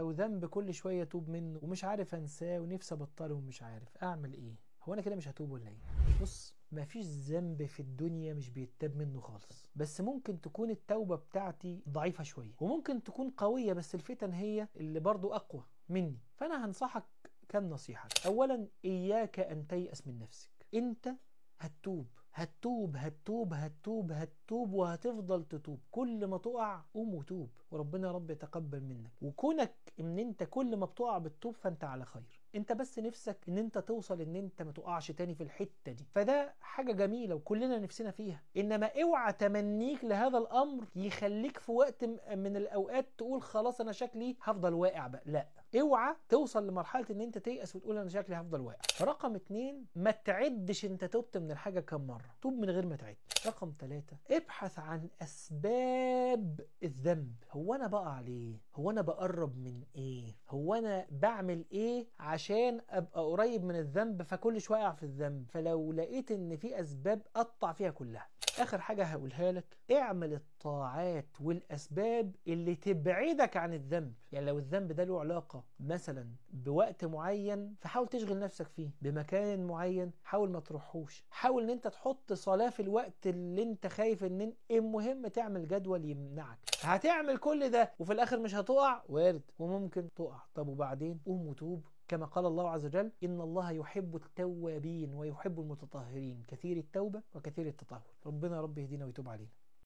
لو ذنب كل شويه اتوب منه ومش عارف انساه ونفسي ابطله ومش عارف اعمل ايه هو انا كده مش هتوب ولا ايه بص مفيش ذنب في الدنيا مش بيتاب منه خالص بس ممكن تكون التوبة بتاعتي ضعيفة شوية وممكن تكون قوية بس الفتن هي اللي برضو أقوى مني فأنا هنصحك كم نصيحة أولا إياك أن تيأس من نفسك أنت هتتوب هتتوب هتتوب هتتوب هتتوب وهتفضل تتوب كل ما تقع قوم وتوب وربنا يا رب يتقبل منك وكونك ان انت كل ما بتقع بتتوب فانت على خير انت بس نفسك ان انت توصل ان انت ما تقعش تاني في الحته دي فده حاجه جميله وكلنا نفسنا فيها انما اوعى تمنيك لهذا الامر يخليك في وقت من الاوقات تقول خلاص انا شكلي هفضل واقع بقى لا اوعى توصل لمرحله ان انت تيأس وتقول انا شكلي هفضل واقع رقم اتنين ما تعدش انت تبت من الحاجه كم مره توب من غير ما تعد رقم ثلاثة ابحث عن اسباب الذنب هو انا بقع ليه هو انا بقرب من ايه هو انا بعمل ايه عشان ابقى قريب من الذنب فكل شويه اقع في الذنب فلو لقيت ان في اسباب اقطع فيها كلها اخر حاجه هقولها لك اعمل الطاعات والاسباب اللي تبعدك عن الذنب يعني لو الذنب ده له علاقه مثلا بوقت معين فحاول تشغل نفسك فيه بمكان معين حاول ما تروحوش حاول ان انت تحط صلاه في الوقت اللي انت خايف ان المهم تعمل جدول يمنعك هتعمل كل ده وفي الاخر مش هتقع وارد وممكن تقع طب وبعدين قوم وتوب كما قال الله عز وجل إن الله يحب التوابين ويحب المتطهرين كثير التوبة وكثير التطهر ربنا رب يهدينا ويتوب علينا